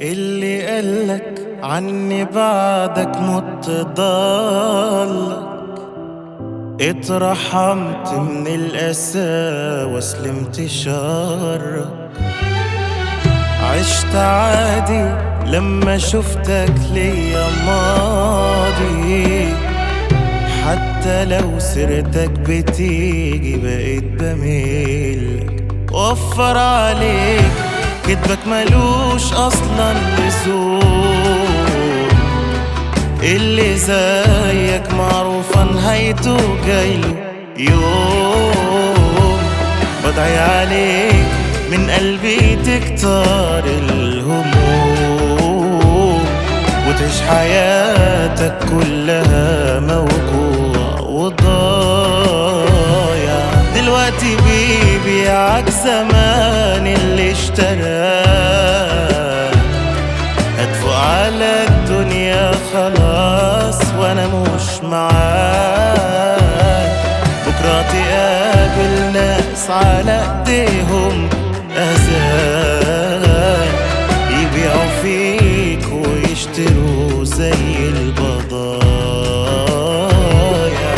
اللي قالك عني بعدك مت ضلك اترحمت من الأسى وسلمت شرك عشت عادي لما شفتك ليا ماضي حتى لو سيرتك بتيجي بقيت بميلك وفر عليك كدبك ملوش اصلا لزوم اللي زيك معروفة نهايته جايله يوم بدعي عليك من قلبي تكتر الهموم وتعيش حياتك كلها موجوع وضايع دلوقتي بيبيعك زمان اللي اشتراك هتفوق على الدنيا خلاص وانا مش معاك بكرة تقابل ناس على ايديهم اذان يبيعوا فيك ويشتروا زي البضايع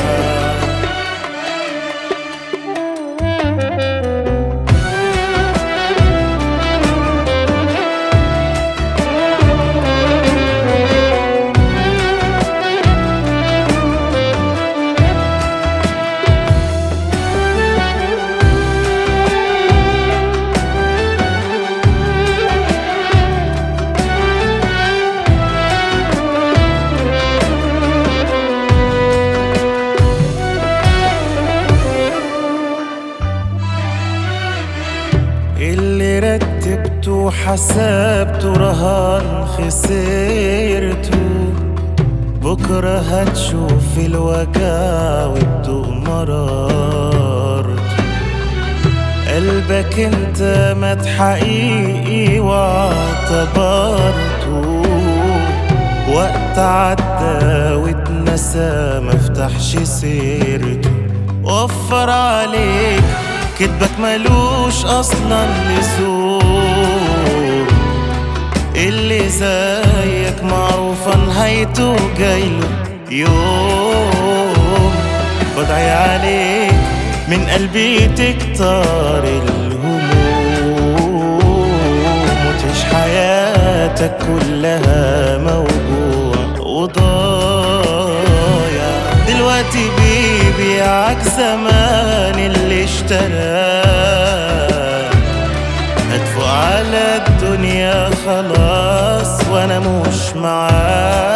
اللي رتبته وحسبته رهان خسرته بكرة هتشوف الوجع وتدوق مرارته قلبك انت مات حقيقي واعتبرته وقت عدى واتنسى مفتحش سيرته وفر عليك كدبك ملوش اصلا لزوم اللي زيك معروفة نهايته جايله يوم بدعي عليك من قلبي تكتر الهموم وتعيش حياتك كلها موجوع وضايع دلوقتي بيبيعك زمان اللي اشتراك هتفوق على الدنيا خلاص وانا مش معاك